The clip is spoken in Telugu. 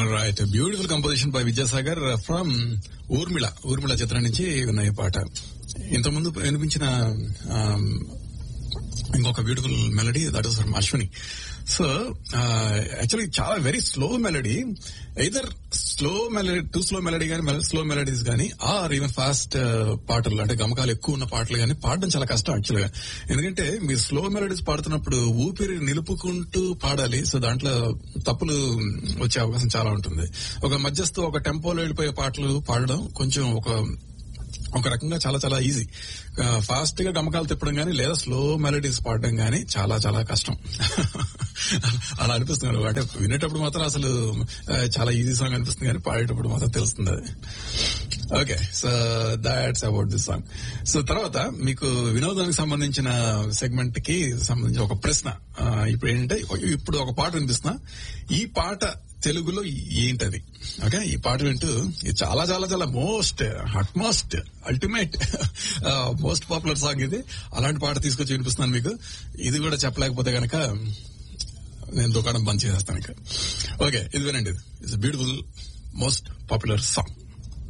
right beautiful composition by Vidyasagar from Urmila Urmila చిత్రం నుంచి ఉన్నాయి పాట ఇంతకుముందు వినిపించిన um, ఇంకొక beautiful melody that is from Ashwini so actually చాలా very slow melody either slow melody too slow melody కానీ స్లో మెలడీస్ కానీ ఆర్ ఈవెన్ ఫాస్ట్ పాటలు అంటే గమకాలు ఎక్కువ ఉన్న పాటలు కానీ పాడడం చాలా కష్టం యాక్చువల్గా ఎందుకంటే మీరు స్లో మెలడీస్ పాడుతున్నప్పుడు ఊపిరి నిలుపుకుంటూ పాడాలి సో దాంట్లో తప్పులు వచ్చే అవకాశం చాలా ఉంటుంది ఒక మధ్యస్థ ఒక టెంపోలో వెళ్ళిపోయే పాటలు పాడడం కొంచెం ఒక ఒక రకంగా చాలా చాలా ఈజీ ఫాస్ట్ గా గమకాలు తిప్పడం గానీ లేదా స్లో మెలడీస్ పాడడం గానీ చాలా చాలా కష్టం అలా అనిపిస్తుంది అంటే వినేటప్పుడు మాత్రం అసలు ఆ, చాలా ఈజీ సాంగ్ అనిపిస్తుంది కానీ పాడేటప్పుడు మాత్రం తెలుస్తుంది అది okay so that's about this song so తర్వాత మీకు వినోదానికి సంబంధించిన సెగ్మెంట్ కి సంబంధించిన ఒక ప్రశ్న ఆ, ఇప్పుడు ఏంటంటే ఇప్పుడు ఒక పాట వినిపిస్తున్నా ఈ పాట తెలుగులో ఏంటది ఓకే ఈ పాట వింటూ ఇది చాలా చాలా చాలా most utmost ultimate most popular song ఇది అలాంటి పాట తీసుకొచ్చి వినిపిస్తున్నాను మీకు ఇది కూడా చెప్పలేకపోతే గనక నేను దుకాణం బంద్ చేసేస్తాను ఇక ఓకే ఇది వినండి it's beautiful most popular song